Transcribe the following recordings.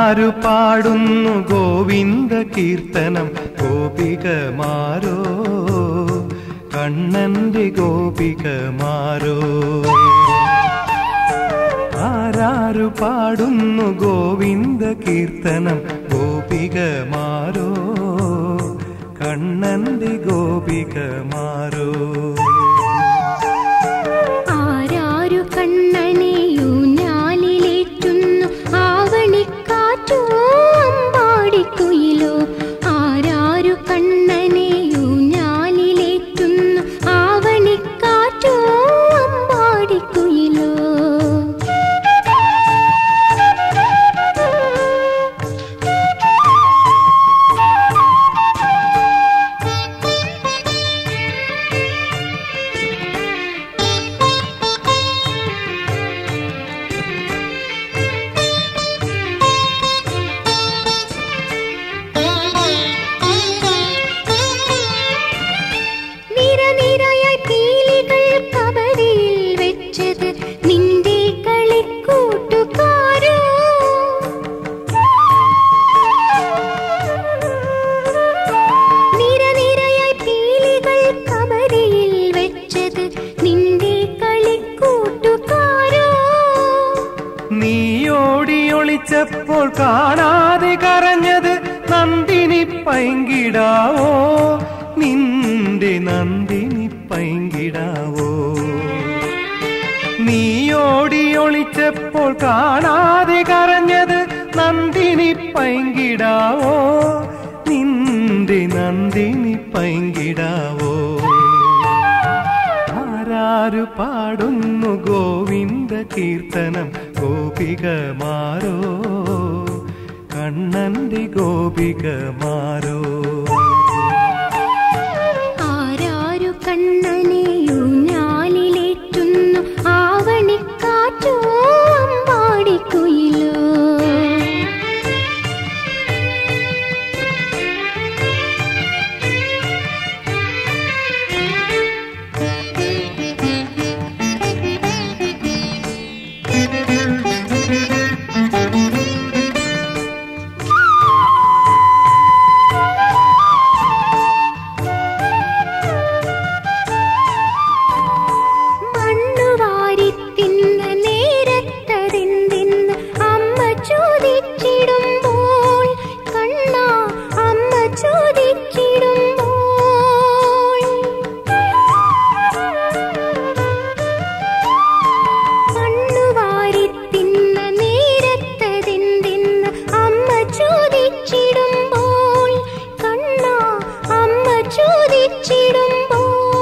ആരാരു പാടുന്നു ഗോവിന്ദ കീർത്തനം ഗോപികമാരോ കണ്ണന്റെ ഗോപികമാരോ ആരാരു പാടുന്നു ഗോവിന്ദ കീർത്തനം ഗോപികമാരോ കണ്ണന്റെ ഗോപികമാരോ ആരാരു കണ്ണനെയൂഞ്ഞാലിലേറ്റുന്നു ആവണിക്കാറ്റോ അമ്പാടിക്കുയിലോ ആരാരു കണ്ണനെയൂഞ്ഞാലിലേറ്റുന്നു ആവണിക്കാറ്റോ അമ്പാടിക്കുയിലോ നിരനിരയായി പീലികൾ കബരിയിൽ വെച്ചത് നിന്റെ കളിക്കൂട്ടുകാരോ നിരനിരയായി പീലികൾ കബരിയിൽ വെച്ചത് നിന്റെ കളിക്കൂട്ടുകാരോ നീ ഓടി ഒളിച്ചപ്പോൾ കാണാതെ കരഞ്ഞത് നന്ദിനി പൈങ്കിടാവോ നിന്റെ നന്ദിനി പൈങ്കിടാവോ നീ ഓടി ഒളിച്ചപ്പോൾ കാണാതെ കരഞ്ഞത് നന്ദിനി പൈങ്കിടാവോ നിന്റെ നന്ദിനി പൈങ്കിടാവോ ആരാരു പാടുന്നു ഗോവിന്ദ കീർത്തനം ഗോപികമാരോ കണ്ണന്റെ ഗോപികമാരോ ആരാരു കണ്ണനെയൂഞ്ഞാലിലേറ്റുന്നു ആവണിക്കാറ്റോ അമ്പാടിക്കുയിലോ മണ്ണുവാരി തിന്ന നേരത്തതെന്തെന്ന് അമ്മ ചോദിച്ചിടുമ്പോൾ കണ്ണാ അമ്മ ചോദിച്ചിടുമ്പോൾ മണ്ണുവാരി തിന്ന നേരത്തതെന്തെന്ന് അമ്മ ചോദിച്ചിടുമ്പോൾ കണ്ണാ അമ്മ ചോദിച്ചിടുമ്പോൾ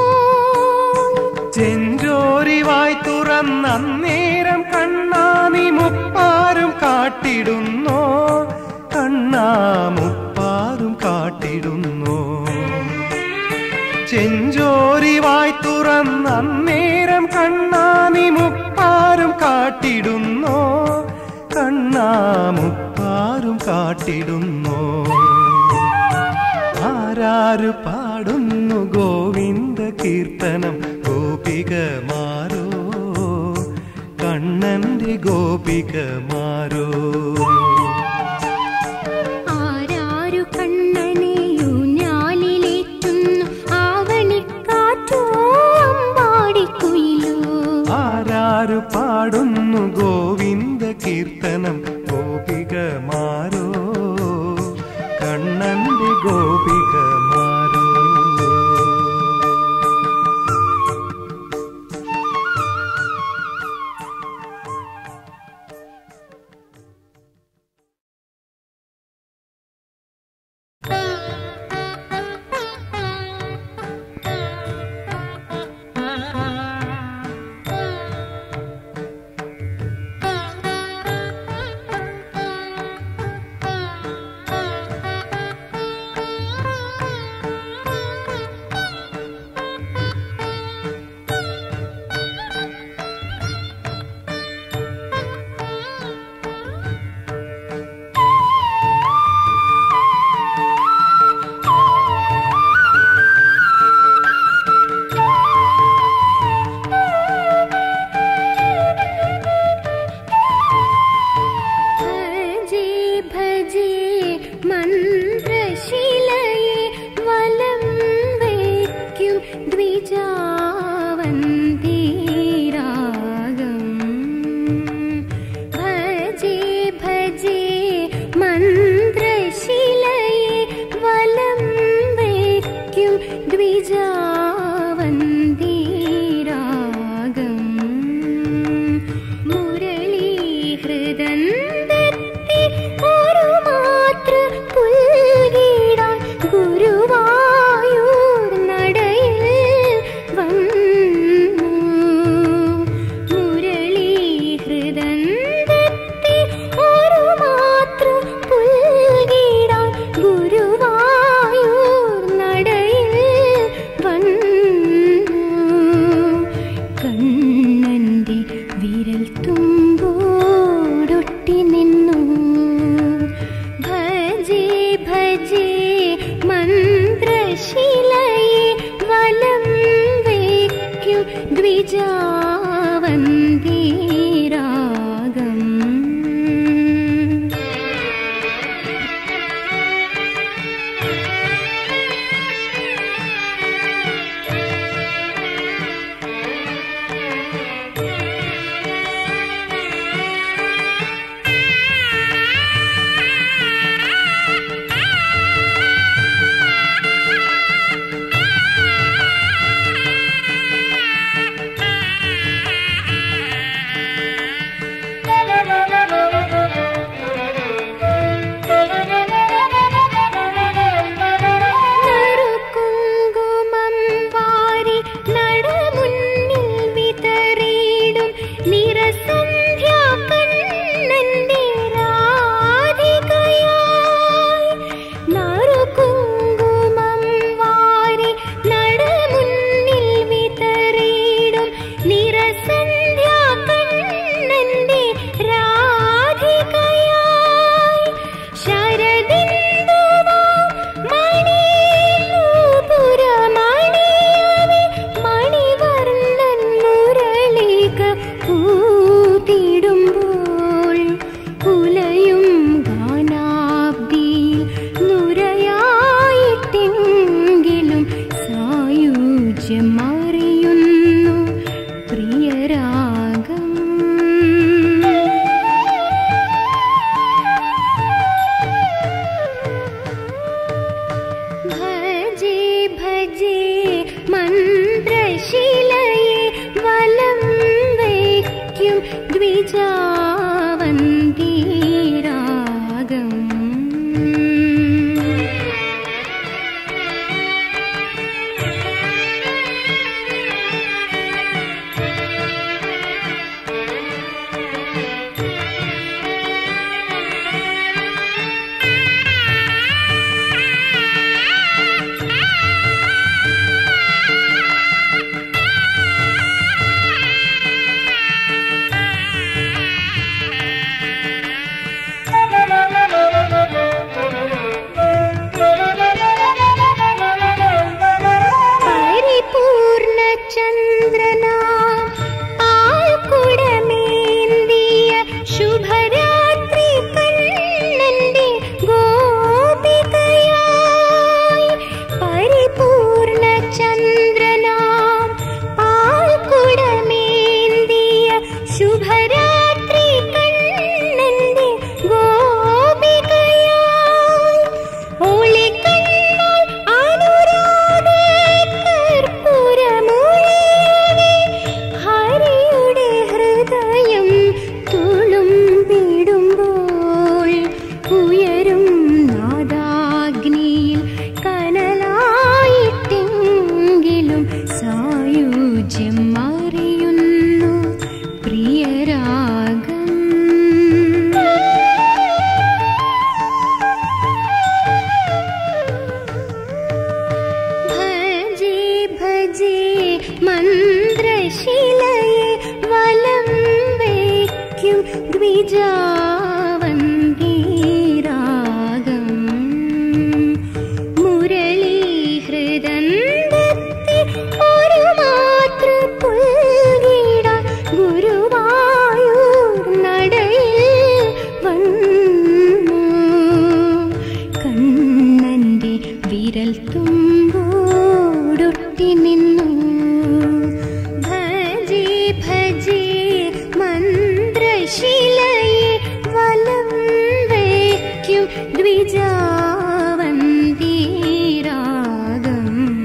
ചെഞ്ചോരി വായി തുറന്നേരം കണ്ണാനി മുപ്പാരും കാട്ടിടുന്നോ കണ്ണാ മുപ്പാരും കാട്ടിടുന്നോ ചെഞ്ചോരി വായി തുറന്നേരം കണ്ണാനി മുപ്പാരും കാട്ടിടുന്നോ കണ്ണാ മുപ്പാരും കാട്ടിടുന്നോ ആരാരു പാടുന്നു ഗോവിന്ദ കീർത്തനം ഗോപികമാരോ കണ്ണന്റെ ഗോപികമാരോ ആരാരു കണ്ണനെയൂഞ്ഞാലിലേറ്റുന്നു ആവണിക്കാറ്റോ അമ്പാടിക്കുയിലോ ആരാരു പാടുന്നു ഗോവിന്ദ കീർത്തനം ഗോപികമാരോ കണ്ണന്റെ ഗോപികമാരോ വയ്ക്കും ദ്വിജാവന്തീരാഗം മുരളീഹൃദന്തത്തി ഒരു മാത്ര പുൽകിടാൻ ഗുരുവായൂർ നടയിൽ വന്നു മുരളീഹൃദന്തത്തി ഒരു മാത്ര പുൽകിടാൻ ഗുരുവായൂർ നടയിൽ വന്നു കണ്ണന്റെ വിരൽ തുമ്പോടൊട്ടി നിന്നു ഭജേ ഭജേ മന്ത്രശിലയെ വലം വയ്ക്കും ദ്വിജാവന്തീരാഗം നറുകുങ്കുമം വാരി നടമുന്നിൽ വിതറിയിടും നിറസന്ധ്യാ കണ്ണന്റെ രാധികയായി നറുകുങ്കുമം വാരി നടമുന്നിൽ വിതറിയിടും നിറസന്ധ്യാ കണ്ണന്റെ രാധികയായി ശരദിന്ദുവാ മണിപുരമണിയവേ മണിവർണ്ണൻ മുരളിക പൂത്തിടുമ്പോൾ ഉലയും ഗാനാബ്ദിയിൽ നുരയായിട്ടെങ്കിലും സായുജ്യം അറിയുന്നു പ്രിയരാഗം ഭജേ ഭജേ മന്ത്രശിലയെ വലം വയ്ക്കും ദ്വിജാവന്തീരാഗം പരിപൂർണ ചന്ദ്രനാ ആൾക്കുടമേന്തിയ ശുഭരാത്രി കണ്ണന്റെ ഗോപികയായി പരിപൂർണ ചന്ദ്രനാ ആൾക്കുടമേന്തിയ ശുഭരാത്രി കണ്ണന്റെ ഗോപികയായി ഒളിക്കണ്ണാൽ അനുരാഗ കർപ്പൂരമൊഴിയവേ ഹരിയുടെ ഹൃദയം തുളുമ്പിടുമ്പോൾ ഉയരും നാദാഗ്നിയിൽ കനലായിട്ടെങ്കിലും സായുജ്യം അറിയുന്നു പ്രിയരാഗം ഭജേ ഭജേ മന്ത്രശിലയെ വലം വയ്ക്കും ദ്വിജാവന്തീരാഗം മുരളീഹൃദന്തത്തി ഒരു മാത്ര പുൽകിട ഗുരുവായൂർ നടയിൽ വന്നു കണ്ണന്റെ വിരൽ തുമ്പോടൊട്ടി നിന്നു ഭജേ ഭജേ മന്ത്രശിലയെ വലം വയ്ക്കും ദ്വിജാവന്തീരാഗം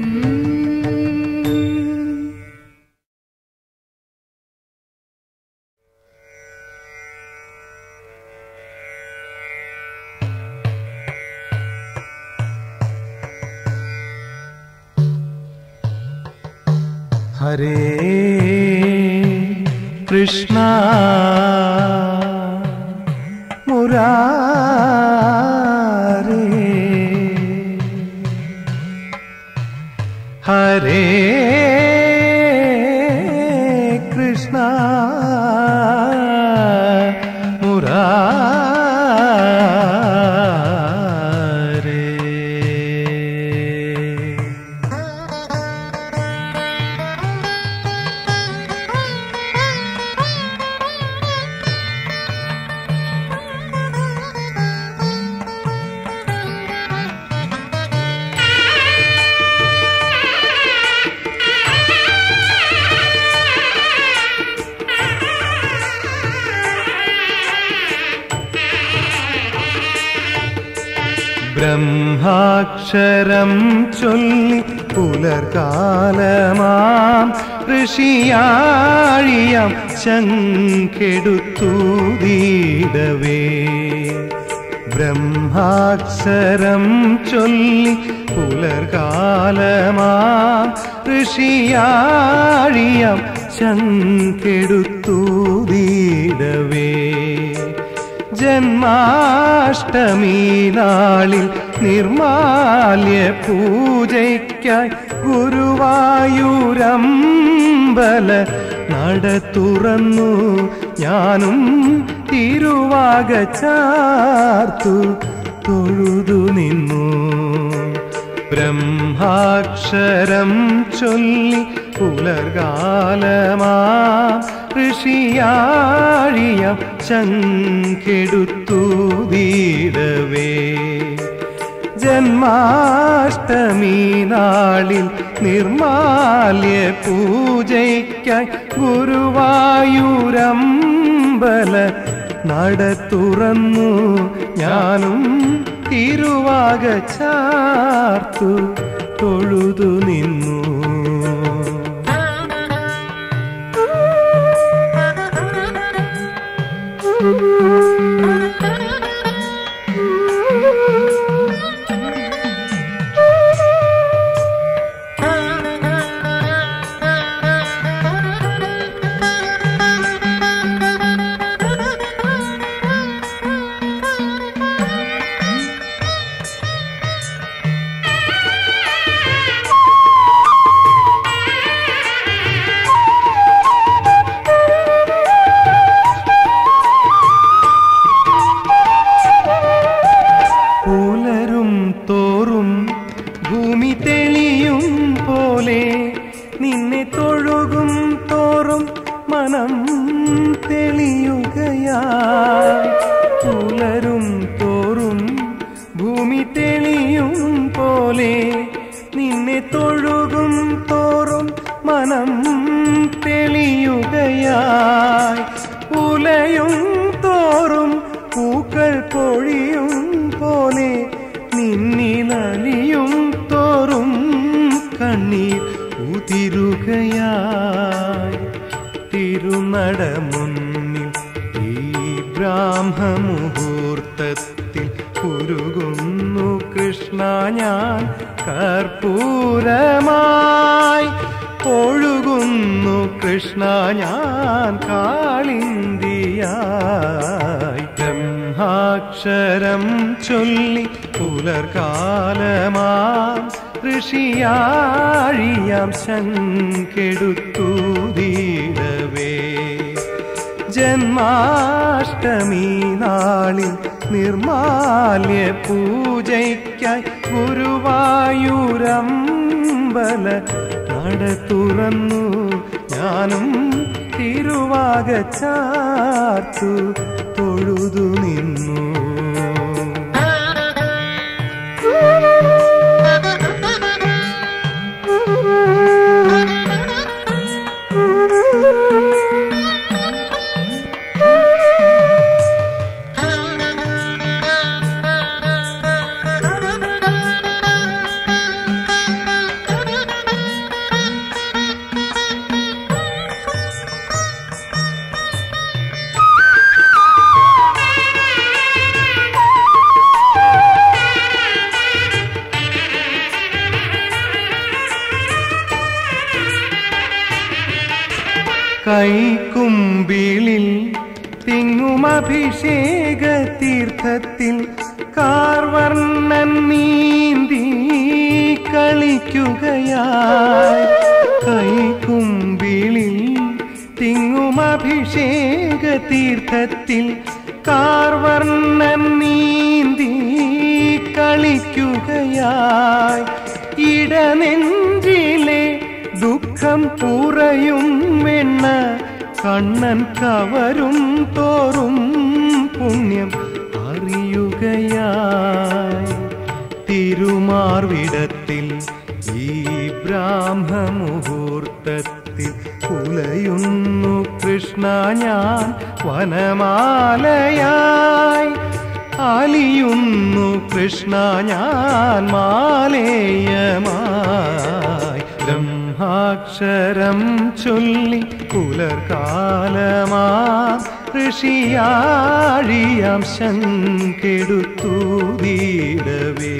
ഹരേ കൃഷ്ണ മുരാരേ ഹരേ കൃഷ്ണ മുരാരേ ബ്രഹ്മാക്ഷരം ചൊല്ലി പുലർകാലമാം ഋഷിയാഴിയാം ശങ്കെടുത്തൂതീടവേ ബ്രഹ്മാക്ഷരം ചൊല്ലി പുലർകാലമാം ഋഷിയാഴിയാം ശങ്കെടുത്തൂതീടവേ ജന്മാഷ്ടമി നാളിൽ നിർമാല്യ പൂജയ്ക്കായി ഗുരുവായൂരമ്പല നട തുറന്നു ഞാനും തിരുവാക ചാർത്തു തൊഴുതു നിന്നു ബ്രഹ്മാക്ഷരം ചൊല്ലി പുലർകാലമാ ഋഷിയാഴിയം ശങ്കെടുത്തൂതീടവേ ജന്മാഷ്ടമി നാളിൽ നിർമാല്യ പൂജയ്ക്കായി ഗുരുവായൂരമ്പല നട തുറന്നു ഞാനും തിരുവാക ചാർത്തു തൊഴുതു നിന്നു പുലരും തോറും ഭൂമി തെളിയും പോലെ നിന്നെ തൊഴുകും തോറും മനം തെളിയുകയായി പുലരും തോറും ഭൂമി തെളിയും പോലെ നിന്നെ തൊഴുകും തോറും മനം തെളിയുകയായി ഉലയും തോറും പൂക്കൾ പൊഴിയും പോലെ നിന്നിലലിയും തോറും കണ്ണീർ ഉതിരുകയായി തിരുനട മുന്നിൽ ഈ ബ്രാഹ്മമുഹൂർത്തത്തിൽ ഉരുകുന്നു കൃഷ്ണ ഞാൻ കർപ്പൂരമായി ഒഴുകുന്നു കൃഷ്ണ ഞാൻ കാളിന്തിയായി ബ്രഹ്മാക്ഷരം ചൊല്ലി പുലർകാലമാം ഋഷിയാഴിയാം ശങ്കെടുത്തൂതീടവേ ജന്മാഷ്ടമി നാളിൽ നിർമാല്യ പൂജയ്ക്കായി ഗുരുവായൂരമ്പല നട തുറന്നു ഞാനും തിരുവാക ചാർത്തു തൊഴുതു നിന്നു Thank you. കൈക്കുമ്പിളിൽ തിങ്ങുമഭിഷേക തീർത്ഥത്തിൽ കാർവർണ്ണൻ നീന്തി കളിക്കുകയായി കൈക്കുമ്പിളിൽ തിങ്ങുമഭിഷേക തീർത്ഥത്തിൽ കാർവർണ്ണൻ നീന്തി കളിക്കുകയായി ഇടനെഞ്ചിലെ ദുഃഖം കുറയും വെണ്ണ കണ്ണൻ കവരും തോറും പുണ്യം അറിയുകയായി തിരുമാർവിടത്തിൽ ഈ ബ്രാഹ്മമുഹൂർത്തത്തിൽ കുലയുന്നു കൃഷ്ണ ഞാൻ വനമാലയായി അലിയുന്നു കൃഷ്ണ ഞാൻ മാലേയമായി ബ്രഹ്മാക്ഷരം ചൊല്ലി പുലർകാലമാ ഋഷിയാഴിയാം ശങ്കെടുത്തു വീടവേ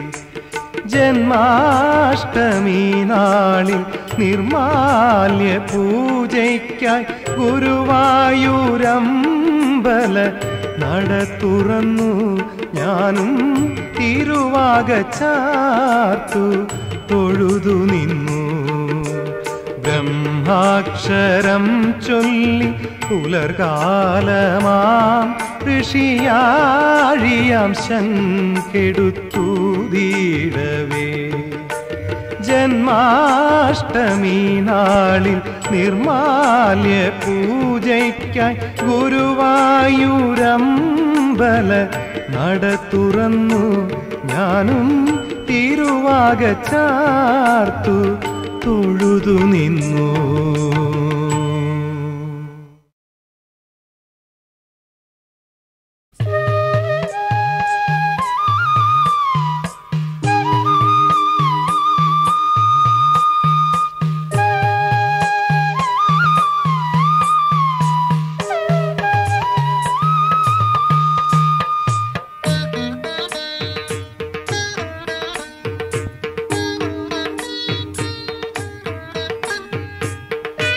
ജന്മാഷ്ടമി നാളിൽ നിർമാല്യ പൂജയ്ക്കായി ഗുരുവായൂരമ്പല നട തുറന്നു ഞാനും തിരുവാകച്ചാർത്തു തൊഴുതു നിന്നു ബ്രഹ്മാക്ഷരം ചൊല്ലി പുലർകാലമാം ഋഷിയാഴിയാം ശങ്കെടുത്തു ദീടവേ ജന്മാഷ്ടമി നാളിൽ നിർമാല്യ പൂജയ്ക്കായി ഗുരുവായൂരമ്പല നട തുറന്നു ഞാനും തിരുവാകച്ചാർത്തു തൊഴുതു നിന്നു ും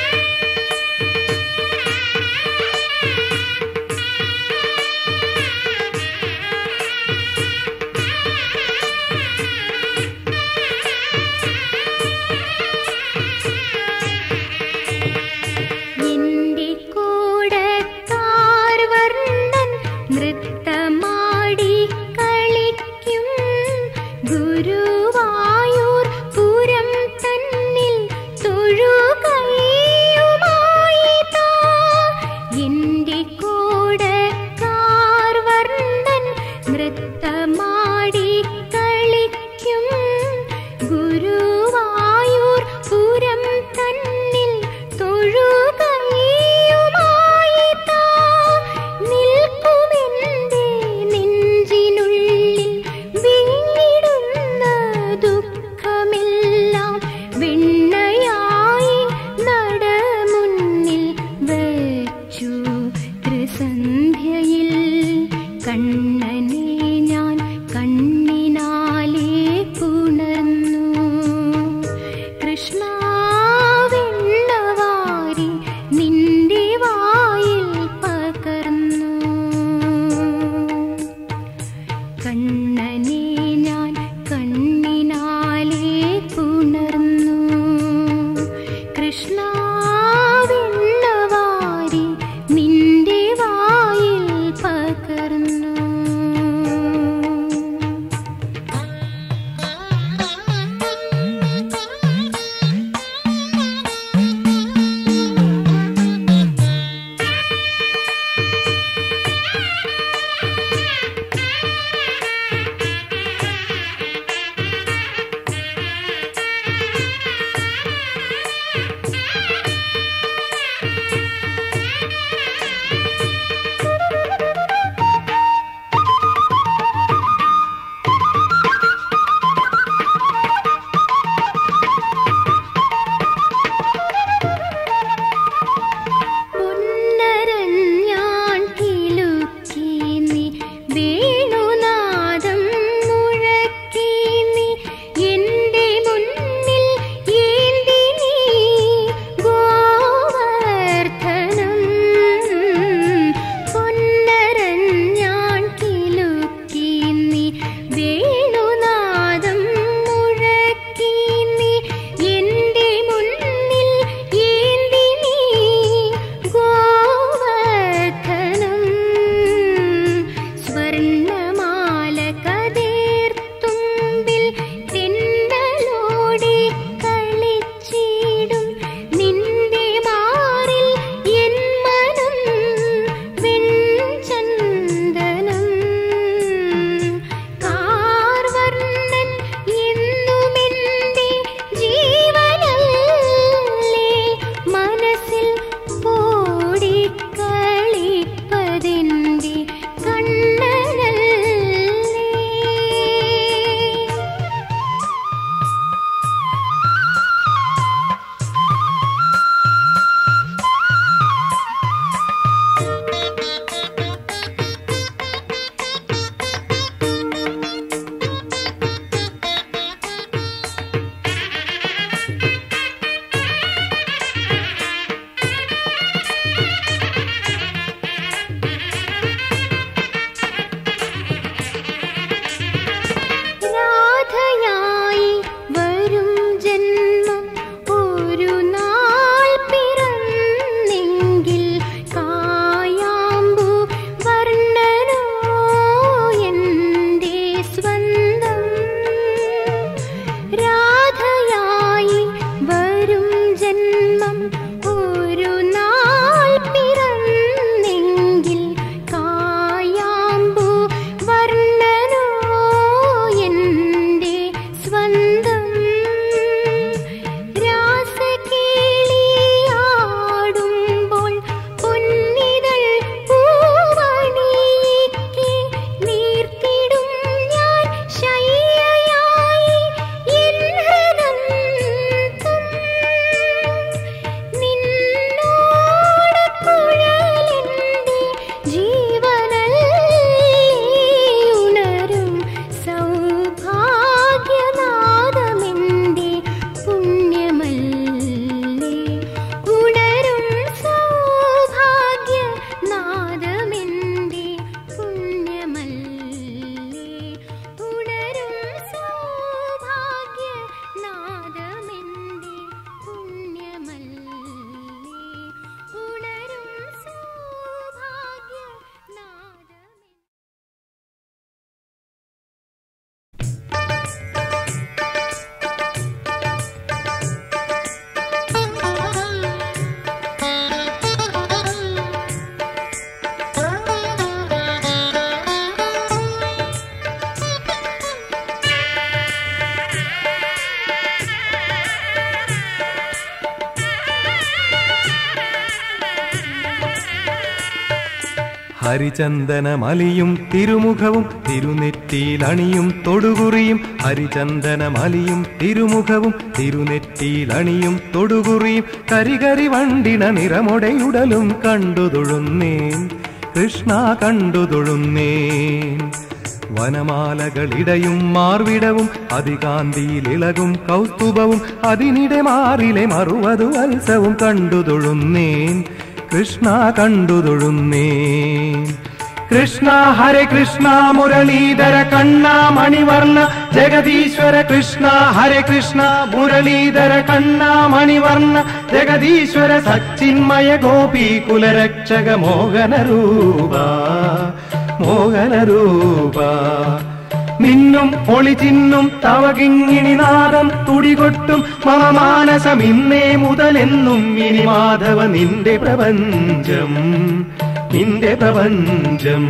ഹരിചന്ദനമലിയും തിരുമുഖവും തിരുനെറ്റിയിലണിയും തൊടുകുറിയും ഹരിചന്ദനമലിയും തിരുമുഖവും തിരുനെറ്റിയിലണിയും തൊടുകുറിയും കരികരി വണ്ടിന നിറമൊടയുടലും കണ്ടു തൊഴുന്നേൻ കൃഷ്ണ കണ്ടു തൊഴുന്നേൻ വനമാലകളിടയും മാർവിടവും അതികാന്തിയിലിളകും കൗസ്തുഭവും അതിനിടെ മാറിലെ മറുവതു വത്സവും കണ്ടു തൊഴുന്നേൻ കൃഷ്ണ കണ്ടു തൊഴുന്നേൻ കൃഷ്ണ ഹരേ കൃഷ്ണ മുരളീധര കണ്ണ മണിവർണ്ണ ജഗദീശ്വര കൃഷ്ണ ഹരേ കൃഷ്ണ മുരളീധര കണ്ണ മണിവർണ്ണ ജഗദീശ്വര സച്ചിന്മയ ഗോപി കുലരക്ഷക മോഹന രൂപ മോഹന രൂപ നിന്നും ഒളിചിന്നും തവകിങ്ങിണിനാദം തുടികൊട്ടും മമ മാനസം ഇന്നേ മുതലെന്നും ഇനി മാധവ നിന്റെ പ്രപഞ്ചം നിന്റെ പ്രപഞ്ചം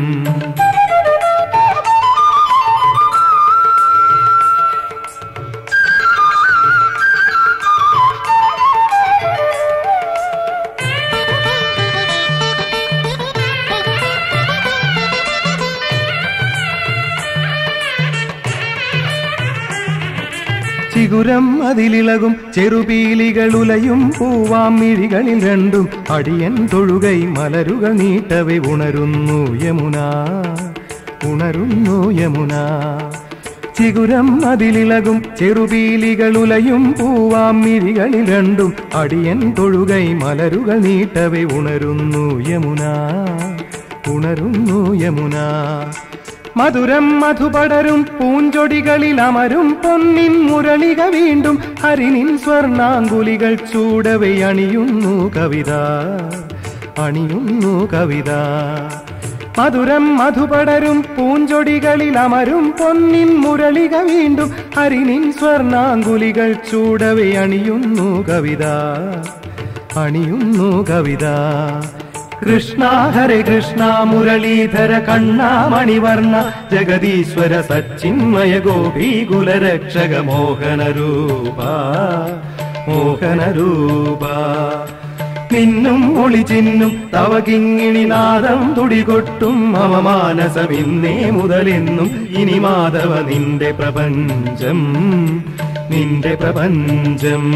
ചിഗുരം അതിലിളകും ചെറുപീലികളുലയും പൂവാം മിഴികളിൽ രണ്ടും അടിയൻ തൊഴുകൈ മലരുകൾ നീട്ടവെ ഉണരുന്നു യമുന ഉണരുന്നു യമുന ചിഗുരം അതിലിളകും ചെറുപീലികളുലയും പൂവാം മിഴികളിൽ രണ്ടും അടിയൻ തൊഴുകൈ മലരുകൾ നീട്ടവെ ഉണരുന്നു യമുന ഉണരുന്നു യമുന മധുരം മധുപടരും പൂഞ്ചൊടികളിൽ അമരും പൊന്നിൻ മുരളിക വീണ്ടും ഹരിനിൻ സ്വർണാങ്കുലികൾ ചൂടവെ അണിയുന്നു കവിത അണിയുന്നു കവിത മധുരം മധുപടരും പൂഞ്ചൊടികളിൽ അമരും പൊന്നിൻ മുരളിക വീണ്ടും ഹരിനിൻ സ്വർണാങ്കുലികൾ ചൂടവെ അണിയുന്നു കവിത അണിയുന്നു കവിത കൃഷ്ണ ഹരേ കൃഷ്ണ മുരളീധര കണ്ണ മണിവർണ്ണ ജഗദീശ്വര സച്ചിന്മയ ഗോപി കുലരക്ഷക മോഹന രൂപ മോഹന രൂപ നിന്നും ഒളിചിന്നും തവകിങ്ങിണി നാദം തുടികൊട്ടും അവമാനസം ഇന്നേ മുതലെന്നും ഇനി മാധവ നിന്റെ പ്രപഞ്ചം നിന്റെ പ്രപഞ്ചം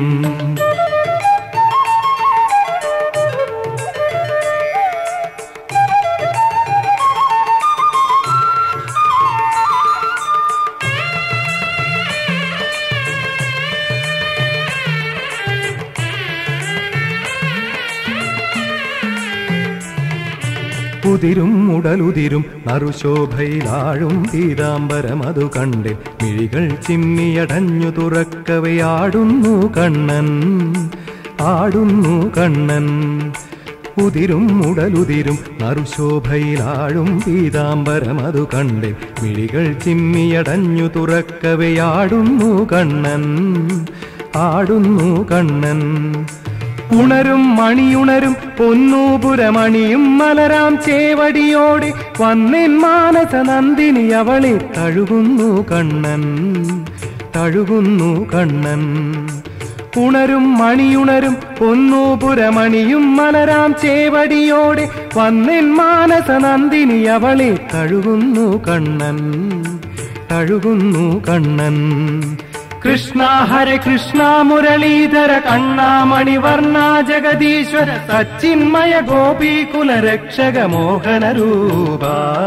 ഉതിരും ഉടലുതിരും നറുശോഭയിലാഴും പീതാംബരമതു കണ്ട് മിഴികൾ ചിമ്മിയടഞ്ഞു തുറക്കവെ ആടുന്നു കണ്ണൻ ആടുന്നു കണ്ണൻ ഉതിരും ഉടലുതിരും നറുശോഭയിലാഴും പീതാംബരമതു കണ്ട് മിഴികൾ ചിമ്മിയടഞ്ഞു തുറക്കവെ ആടുന്നു കണ്ണൻ ആടുന്നു കണ്ണൻ ഉണരും മണിയുണരും പൊന്നൂപുരമണിയും മലരാം ചേവടിയോടെ വന്നെൻ മാനസ നന്ദിനി അവളെ തഴുകുന്നു കണ്ണൻ തഴുകുന്നു കണ്ണൻ ഉണരും മണിയുണരും പൊന്നൂപുരമണിയും മലരാം ചേവടിയോടെ വന്നെൻ മാനസ നന്ദിനി അവളെ തഴുകുന്നു കണ്ണൻ തഴുകുന്നു കണ്ണൻ കൃഷ്ണ ഹരേ കൃഷ്ണ മുരളീധര കണ്ണാമണിവർണ്ണ ജഗദീശ്വര സച്ചിന്മയ ഗോപീകുല രക്ഷക മോഹന രൂപ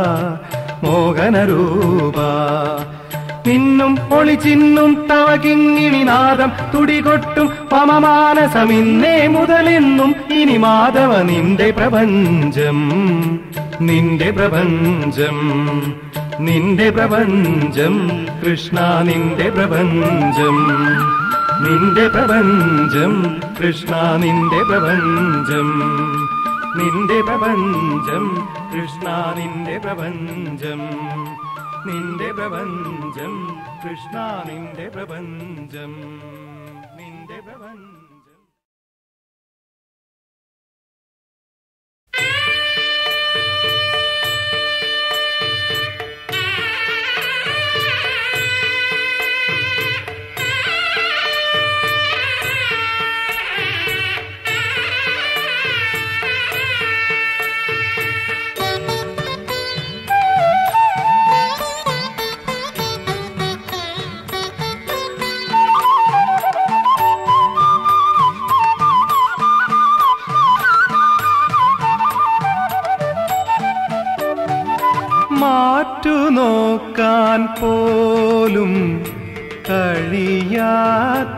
മോഹന രൂപ നിന്നും ഒളിച്ചിന്നും തവകിങ്ങിണി നാദം തുടികൊട്ടും പമമാനസമിന്നേ മുതലെന്നും ഇനി മാധവ നിന്റെ പ്രപഞ്ചം നിന്റെ പ്രപഞ്ചം നിന്റെ പ്രപഞ്ചം കൃഷ്ണ നിന്റെ പ്രപഞ്ചം നിന്റെ പ്രപഞ്ചം കൃഷ്ണ നിന്റെ പ്രപഞ്ചം നിന്റെ പ്രപഞ്ചം കൃഷ്ണ നിന്റെ പ്രപഞ്ചം നിന്റെ പ്രപഞ്ചം കൃഷ്ണ നിന്റെ പ്രപഞ്ചം നിന്റെ പ്രപഞ്ചം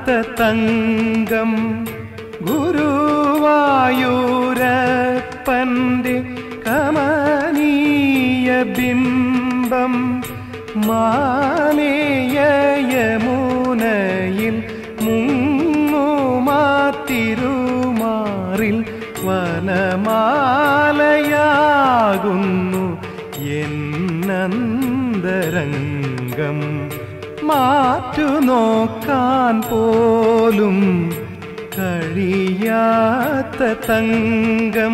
തങ്കം ഗുരുവായൂരപ്പന്റെ കമനീയ ബിംബം മാലേയമുനയിൽ മുങ്ങുമാത്തിരുമാറിൽ വനമാലയാകുന്നു എന്നന്തരംഗം മാറ്റുനോക്കാൻ പോലും കഴിയാത്ത തങ്കം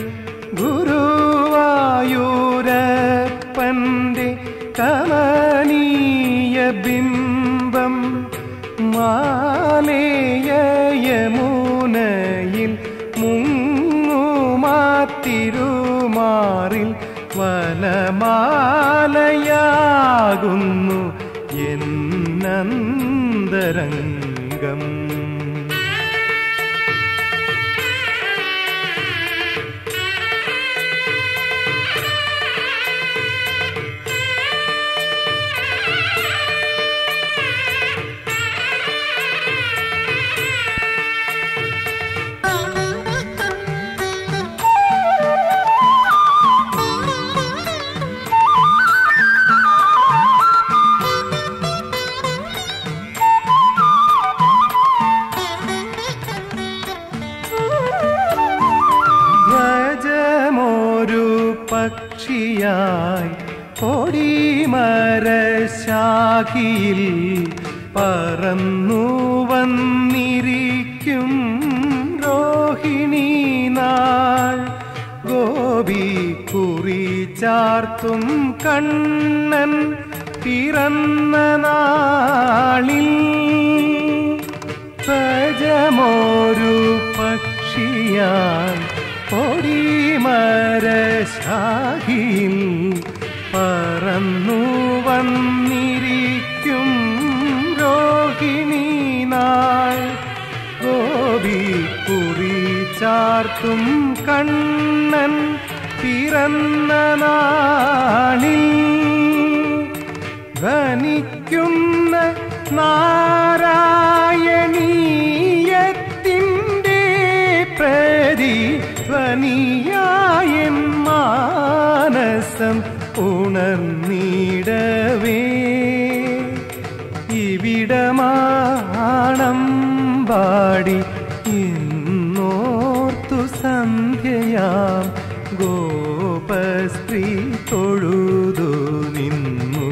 ഗുരുവായൂരപ്പന്റെ കമനീയ ബിംബം മാലേയമുനയിൽ മുങ്ങുമാത്തിരുമാറിൽ വനമാലയാകുന്നു എന്നന്തരംഗം ധ്വജമൊരു പക്ഷിയായി കൊടിമരശാഖിയിൽ പറന്നു വന്നിരിക്കും രോഹിണി നാൾ ഗോപി കുറി ചാർത്തും കണ്ണൻ പിറന്ന നാളിൽ സജമോരു പക്ഷിയായി പൊടിമരശാഖിയിൽ പറന്നു വന്നിരിക്കും രോഹിണി നാൾ ഗോപി കുറി ചാർത്തും കണ്ണൻ പിറന്ന നാളിൽ ധ്വനിക്കുന്ന നാരായണീയത്തിൻ്റെ പ്രതി ധ്വനിയായ മാനസം ഉണർന്നിടവേ ഇവിടമാണം പാടി ഇന്നോർത്തു സന്ധ്യയാം ഗോപസ്ത്രീ തൊഴുതു നിന്നു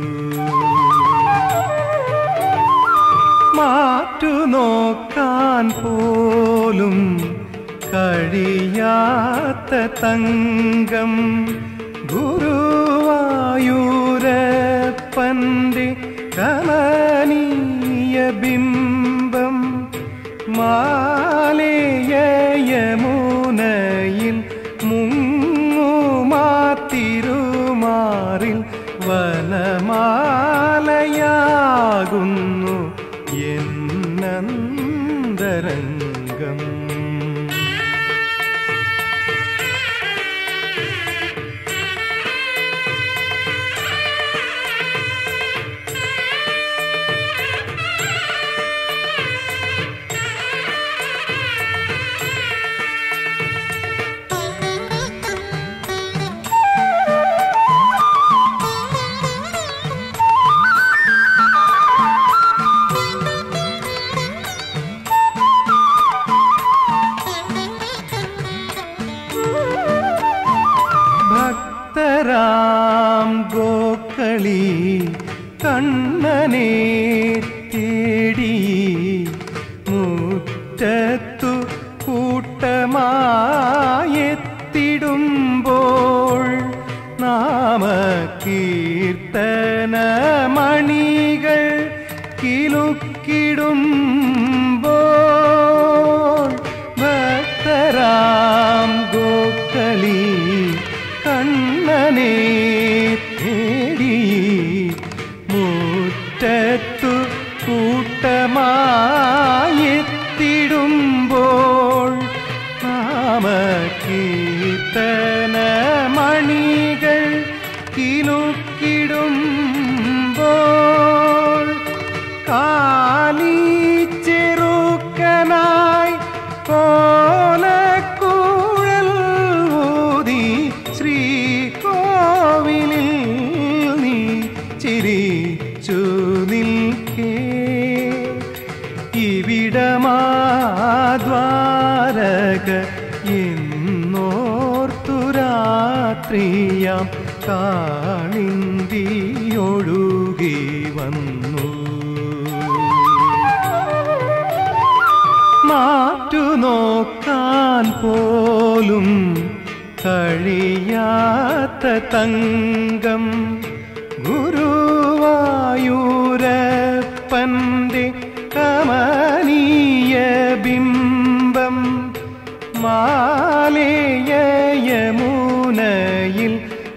മാറ്റുനോക്കാൻ പോലും കഴിയാത്ത തങ്കം ഗുരുവായൂരപ്പന്റെ കമനീയ ബിംബം മാലേയമുനയിൽ മുങ്ങുമാത്തിരുമാറിൽ വനമാലയാകുന്നു എന്നന്തരംഗം ഭക്തരാം ഗോക്കളി കണ്ണനെ തേടി മുറ്റത്തു കൂട്ടമായെത്തിടുമ്പോൾ നാമ കീർത്തന മണികൾ കിലുക്കിടുമ്പോൾ ഭക്തരാം ഗോക്കളി കണ്ണനെ തേടി മുറ്റത്തു ഇടമാദ്വാരക എന്നോർത്തു രാത്രിയാം കാളിന്തി ഒഴുകി വന്നു മാറ്റു നോക്കാൻ പോലും കഴിയാത്ത തങ്കം ഗുരുവായൂരപ്പന്റെ കമനീയ ബിംബം മാലേയമുനയിൽ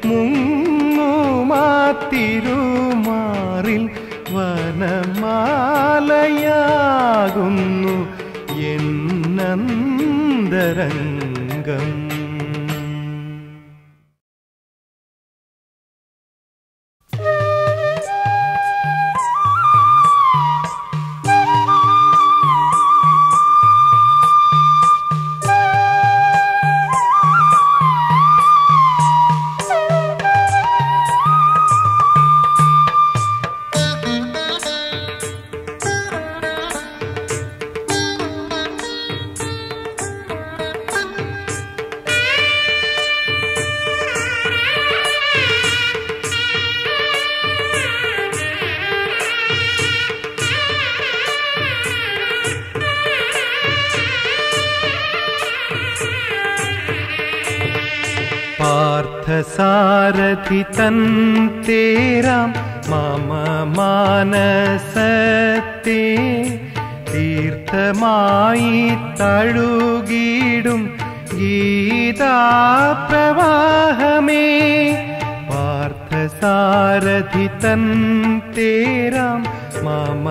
മുങ്ങുമാത്തിരുമാറിൽ വനമാലയാകുന്നു എന്നന്തരംഗം പാർത്ഥസാരഥി തൻ തേരാം മമ മാനസത്തെ തീർത്ഥമായി തഴുകിടും ഗീതാപ്രവാഹമേ പാർത്ഥസാരഥി തൻ തേരാം മമ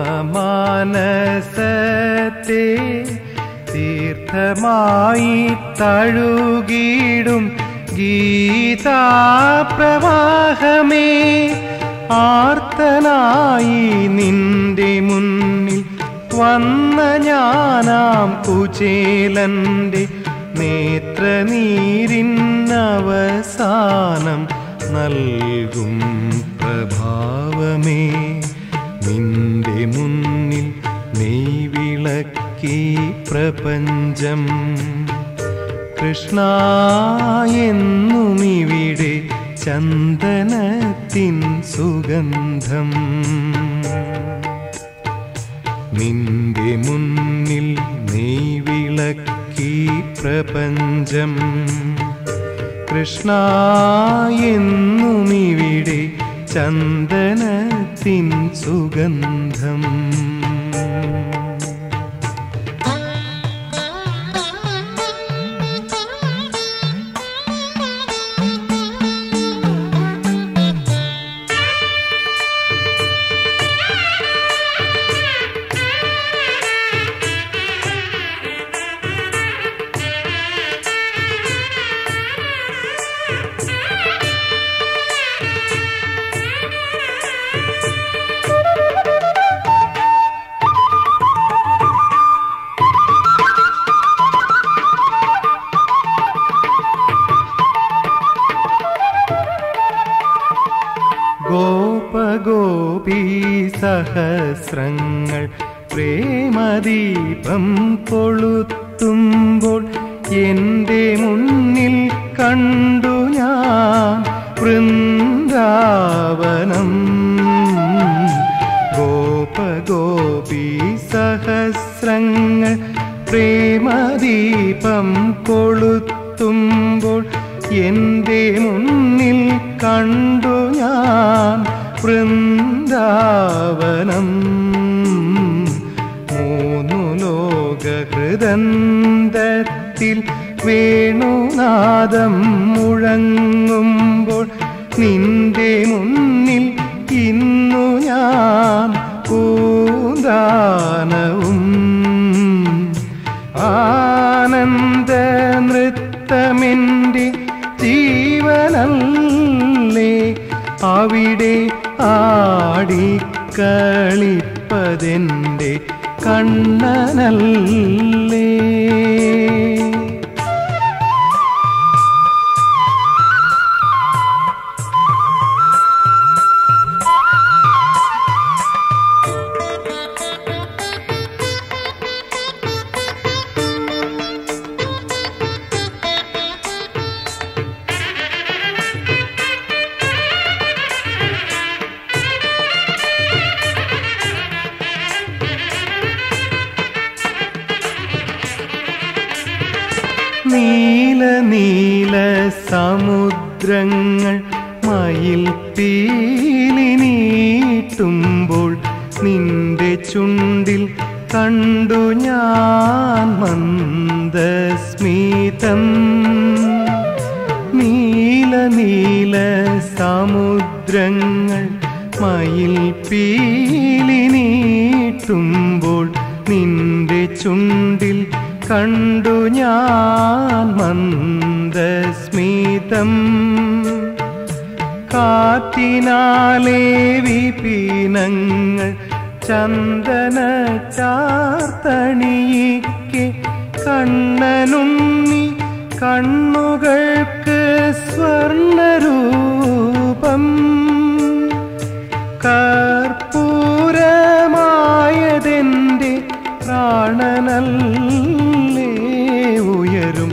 മാനസത്തെ തീർത്ഥമായി തഴുകിടും ഗീതാപ്രവാഹമേ ആർത്തനായി നിന്റെ മുന്നിൽ വന്ന ഞാനാം കുചേലന്റെ നേത്രനീരിന്നവസാനം നൽകും പ്രഭാവമേ നിന്റെ മുന്നിൽ നെയ്വിളക്കി പ്രപഞ്ചം കൃഷ്ണ എന്നുമിവിടെ ചന്ദനത്തിൻ സുഗന്ധം നിന്റെ മുന്നിൽ നെയ്വിളക്കി പ്രപഞ്ചം കൃഷ്ണ എന്നുമിവിടെ ചന്ദനത്തിൻ സുഗന്ധം ഗോപഗോപീ സഹസ്രങ്ങൾ പ്രേമദീപം കൊളുത്തുമ്പോൾ എൻ്റെ മുന്നിൽ കണ്ടു ഞാൻ വൃന്ദാവനം ഗോപഗോപീ സഹസ്രങ്ങൾ പ്രേമദീപം കൊളുത്തുമ്പോൾ എൻ്റെ മുന്നിൽ കണ്ടു ഞാൻ വൃന്ദാവനം മൂന്നു ലോകഹൃദന്തത്തിൽ വേണുനാദം മുഴങ്ങുമ്പോൾ നിന്റെ മുന്നിൽ ഇന്നു ഞാൻ പൂന്താനവും ആനന്ദ നൃത്തമെൻ്റെ ജീവനല്ലേ അവിടെ ആടിക്കളിപ്പതെൻ്റെ കണ്ണനല്ലേ നീല നീല സമുദ്രങ്ങൾ മയിൽ പീലി നീട്ടുമ്പോൾ നിന്റെ ചുണ്ടിൽ കണ്ടു ഞാൻ മന്ദസ്മിതം നീല നീല സമുദ്രങ്ങൾ മയിൽ പീലി നീട്ടുമ്പോൾ നിന്റെ ചുണ്ടിൽ കണ്ടു ഞാൻ മന്ദസ്മിതം കാറ്റിനാലേ വിപീനങ്ങൾ ചന്ദന ചാർത്തണിയിക്കെ കണ്ണനുണ്ണി കണ്ണുകൾക്ക് സ്വർണരൂപം കർപ്പൂരമായതെന്റെ പ്രാണനല്ലേ ഉയരും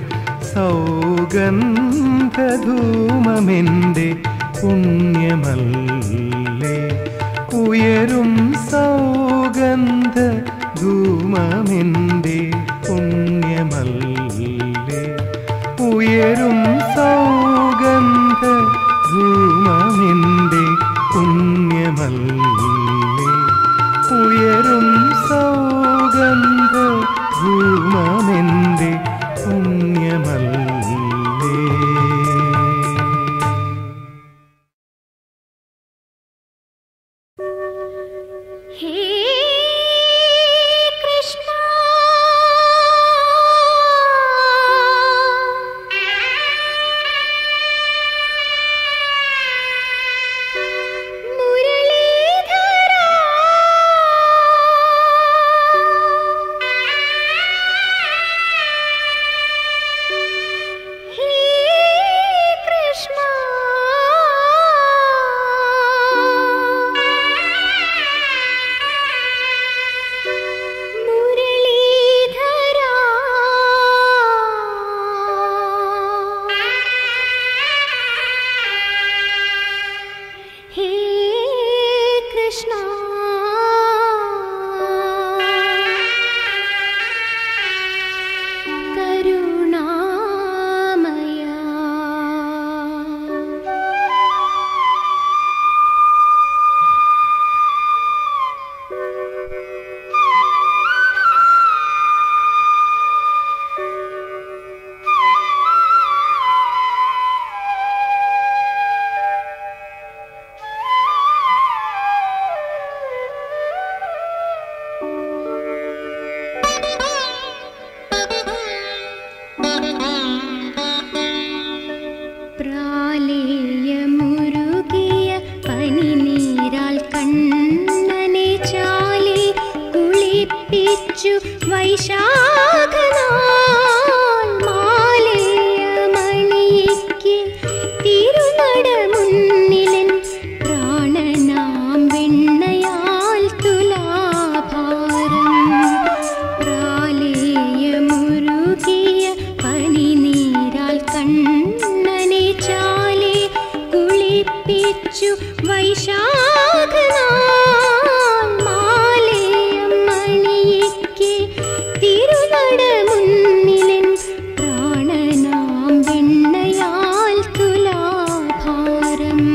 സൗഗന്ധധൂമമെന്റെ പുണ്യമല്ലേ ഉയരും സൗഗന്ധ ധൂമമെന്റെ പുണ്യമല്ലേ ഉയരും സൗഗന്ധ ധൂമമെന്റെ പുണ്യമല്ലേ ഉയരും സൗഗന്ധ ധൂമമെന്റെ പുണ്യമല്ലേ ഹേ കൃഷ്ണ മുരളീധര ഹേ കൃഷ്ണ മുരളീധര ഹേ കൃഷ്ണ കരുണാമയ പ്രാലേയമുരുകിയ പനിനീരാൽ കണ്ണനെ ചാലി കുളിപ്പിച്ചു വൈശാഖനാൾ മാലേയമണിക്ക് തിരുനട മുന്നിലൻ പ്രാണനാം വെണ്ണയാൽ തുലാഭാരം പ്രാലേയമുരുകിയ പനിനീരാൽ കണ്ണനെ ചാലി കുളിപ്പിച്ചു വൈശാഖനാൾ മാലേയമണിക്ക് തിരുനട മുന്നിലൻ പ്രാണനാം വെണ്ണയാൽ തുലാഭാരം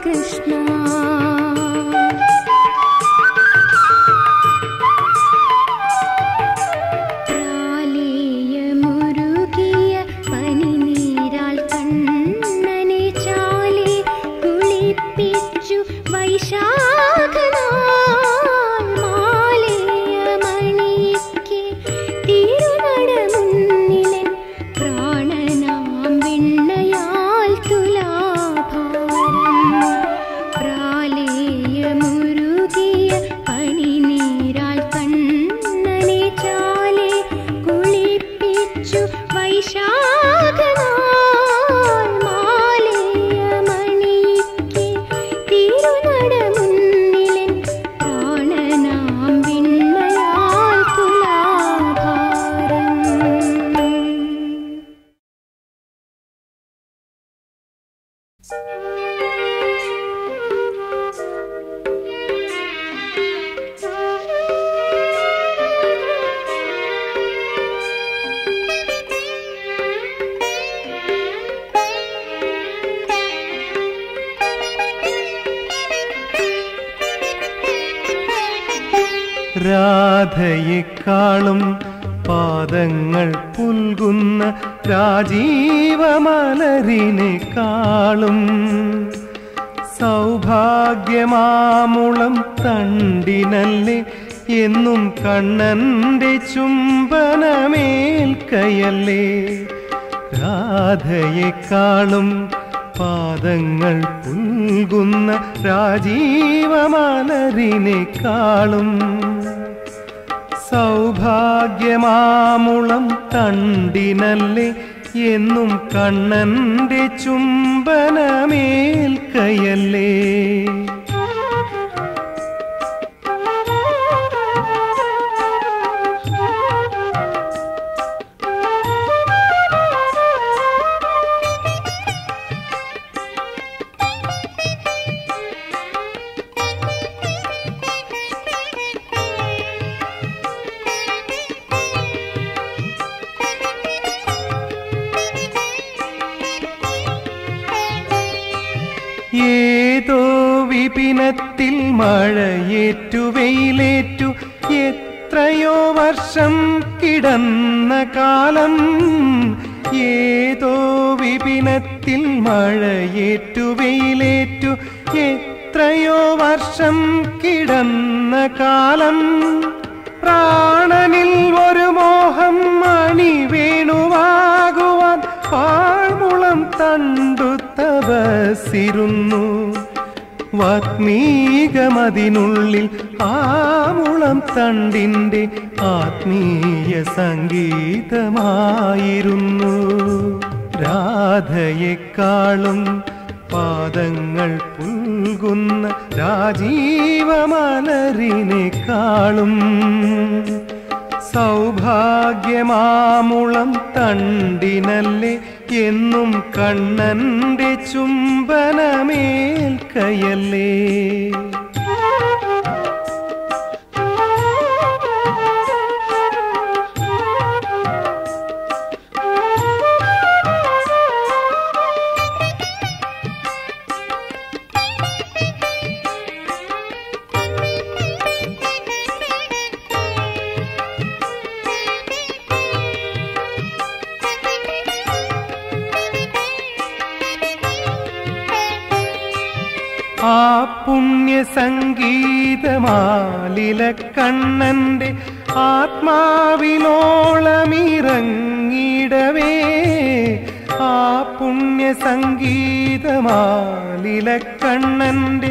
കൃഷ്ണ പ്രാലേയമുരുകിയ പനിനീരാൽ കണ്ണനെ ചാലി കുളിപ്പിച്ചു വൈശാഖനാൾ മാലേയമണിയിക്ക് തിരുനടമുന്നിലൻ പ്രാണനാം വെണ്ണയാൽ തുലാഭാരം പ്രാലേയമുരുകിയ പനിനീരാൽ കണ്ണനെ ചാലെ കുളിപ്പിച്ചു വൈശാഖനാൾ മാലേയമണിയിക്ക് തിരുനടമുന്നിലൻ പ്രാണനാം വെണ്ണയാൽ തുലാഭാരം രാധയെക്കാളും പാദങ്ങൾ പുൽകുന്ന രാജീവമലരിനെക്കാളും സൗഭാഗ്യമാമുളം തണ്ടിനല്ലേ എന്നും കണ്ണന്റെ ചുംബനമേൽക്കയല്ലേ രാധയെക്കാളും പാദങ്ങൾ പുൽകുന്ന രാജീവമലരിനെക്കാളും സൗഭാഗ്യമാമുളം തണ്ടിനല്ലേ എന്നും കണ്ണന്റെ ചുംബനമേൽക്കയല്ലേ ഏതോ വിപിനത്തിൽ മഴയേറ്റു വെയിലേറ്റു എത്രയോ വർഷം കിടന്ന കാലം ഏതോ വിപിനത്തിൽ മഴയേറ്റു വെയിലേറ്റു എത്രയോ വർഷം കിടന്ന കാലം പ്രാണനിൽ ഒരു മോഹം മണി വേണുവാകുവാൻ പാഴ്മുളം തണ്ടു തപസിരുന്നു വാത്മീകമതിനുള്ളിൽ ആമുളം തണ്ടിൻ്റെ ആത്മീയ സംഗീതമായിരുന്നു രാധയെക്കാളും പാദങ്ങൾ പുൽകുന്ന രാജീവമലരിനെക്കാളും സൗഭാഗ്യമാമുളം തണ്ടിനല്ലേ എന്നും കണ്ണന്റെ ചുംബനമേൽക്കയല്ലേ ആ പുണ്യ സംഗീതമാലില കണ്ണന്റെ ആത്മാവിലോളമിറങ്ങിടവേ ആ പുണ്യ സംഗീതമാലില കണ്ണന്റെ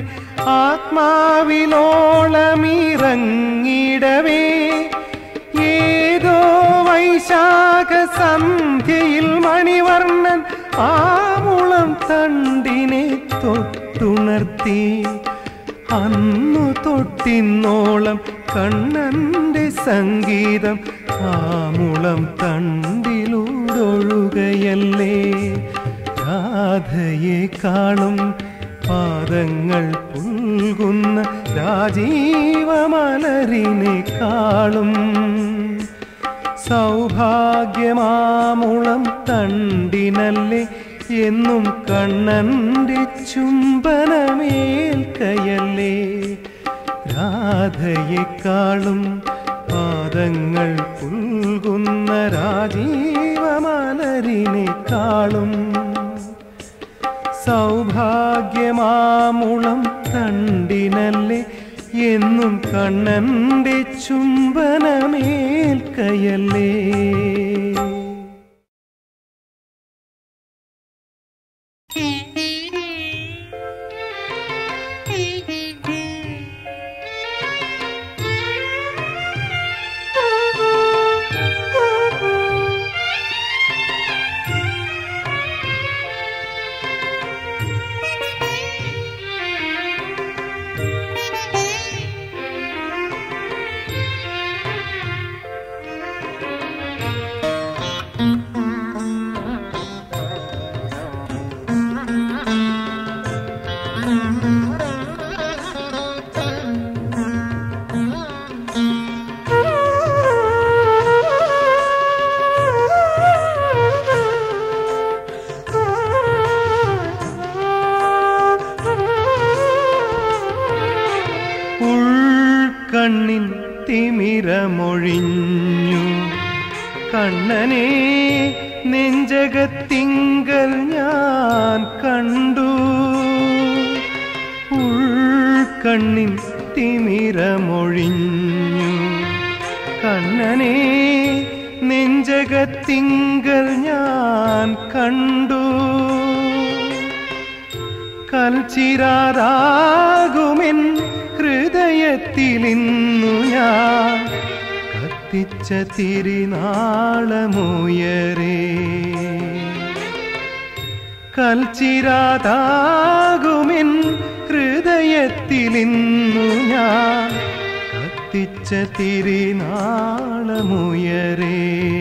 ആത്മാവിലോളമിറങ്ങിടവേ ഏതോ വൈശാഖ സന്ധ്യയിൽ മണിവർണ്ണൻ ആമുളം തണ്ടിനെ തൊട്ടുണർത്തി അന്നു തൊട്ടിന്നോളം കണ്ണന്റെ സംഗീതം ആമുളം തണ്ടിലൂടൊഴുകയല്ലേ രാധയെക്കാളും പാദങ്ങൾ പുൽകുന്ന രാജീവമലരിനെക്കാളും സൗഭാഗ്യമാമുളം തണ്ടിനല്ലേ എന്നും കണ്ണന്റെ ചുംബനമേൽക്കയല്ലേ രാധയെക്കാളും പാദങ്ങൾ പുൽകുന്ന രാജീവമലരിനേക്കാളും സൗഭാഗ്യമാമുളം തണ്ടിനല്ലേ എന്നും കണ്ണന്റെ ചുംബനമേൽക്കയല്ലേ ഉൾക്കണ്ണിൻ തിമിരമൊഴിഞ്ഞു കണ്ണനെ നെഞ്ചകത്തിങ്കൽ ഞാൻ കണ്ടു ഉൾക്കണ്ണിൻ തിമിരമൊഴിഞ്ഞു കണ്ണനെ നെഞ്ചകത്തിങ്കൽ ഞാൻ കണ്ടു കൽച്ചിരാറാകുമെൻ ഹൃദയത്തിലിന്നു ഞാൻ കത്തിച്ച തിരിനാളമുയരേ കൽച്ചിരാതാകുമെൻ ഹൃദയത്തിലിന്നു ഞാൻ കത്തിച്ച തിരിനാളമുയരേ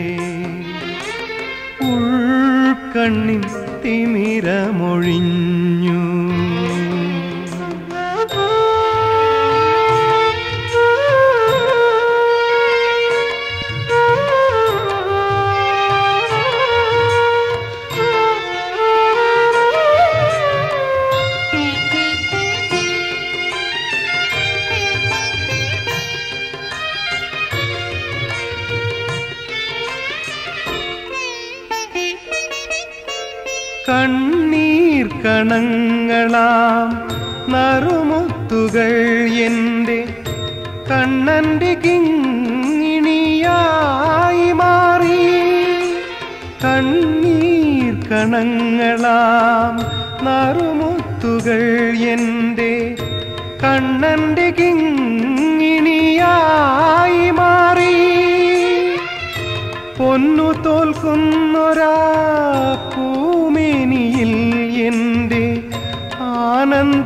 ഉൾക്കണ്ണിൻ തിമിരമൊഴിഞ്ഞു കണ്ണീർ കണങ്ങളാം നറുമുത്തുകൾ എൻ്റെ കണ്ണൻ്റെ കിങ്ങിണിയായി മാറി കണ്ണീർ കണങ്ങളാം നറുമുത്തുകൾ എൻ്റെ കണ്ണൻ്റെ കിങ്ങിണിയായി മാറി പൊന്നു തോൽക്കുന്നൊരാ പൂമേനിയിൽ എൻ്റെ ആനന്ദ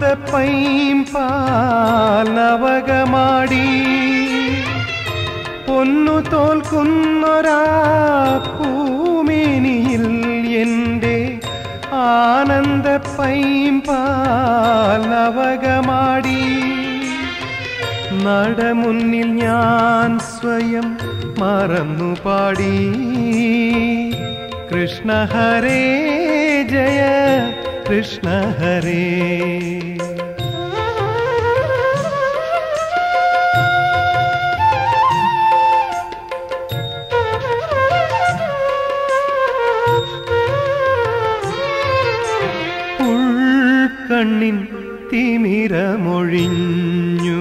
പൈമ്പാലവകമാടി പൊന്നു തോൽക്കുന്നൊരാ പൂമേനിയിൽ എൻ്റെ ആനന്ദ പൈമ്പാലവകമാടി നടമുന്നിൽ ഞാൻ സ്വയം മറന്നു പാടി കൃഷ്ണ ഹരേ ജയ കൃഷ്ണ ഹരേ ഉൾക്കണ്ണിൻ തിമിരമൊഴിഞ്ഞു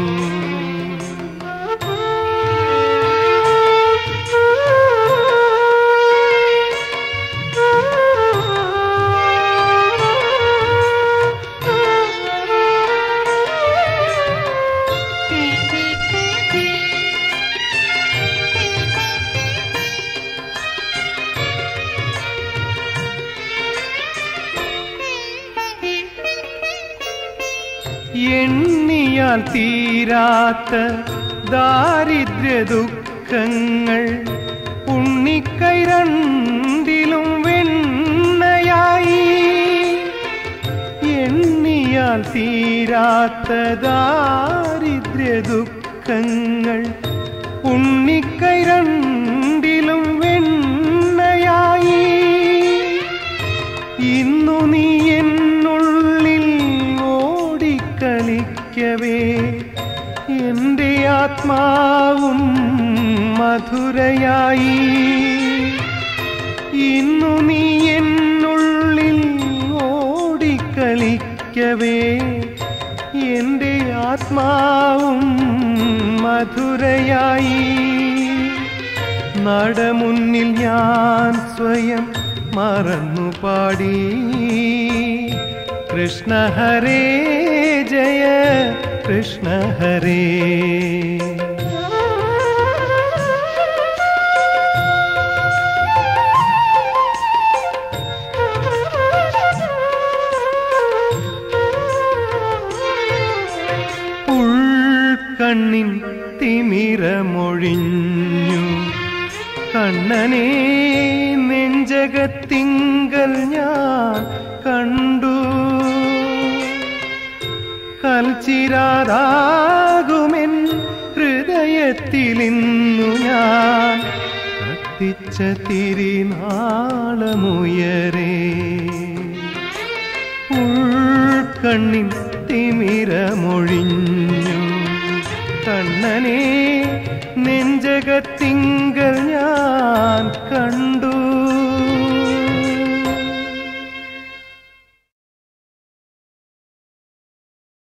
എണ്ണിയാൽ തീരാത്ത ദാരിദ്ര്യ ദുഃഖങ്ങൾ ഉണ്ണിക്കൈ രണ്ടിലും വെണ്ണയായി എണ്ണിയാൽ തീരാത്ത ദാരിദ്ര്യ ദുഃഖങ്ങൾ ഉണ്ണിക്കൈ രണ്ടിലും വെണ്ണയായി കളിക്കവേ എൻ്റെ ആത്മാവും മധുരയായി ഇന്നു നീ എന്നുള്ളിൽ ഓടിക്കളിക്കവേ എൻ്റെ ആത്മാവും മധുരയായി നടമുന്നിൽ ഞാൻ സ്വയം മറന്നു പാടി കൃഷ്ണ ഹരേ ജയ കൃഷ്ണ ഹരേ ഉൾക്കണ്ണിൻ തിമിരമൊഴിഞ്ഞു കണ്ണനെ നെഞ്ചകത്തിങ്കൽ ഞാൻ കണ്ടു കൽച്ചിരാതാകുമെൻ ഹൃദയത്തിലിന്നു ഞാൻ കത്തിച്ച തിരിനാളമുയരേ ഉൾക്കണ്ണിൻ തിമിരമൊഴിഞ്ഞു കണ്ണനെ നെഞ്ചകത്തിങ്കൽ ഞാൻ കണ്ടു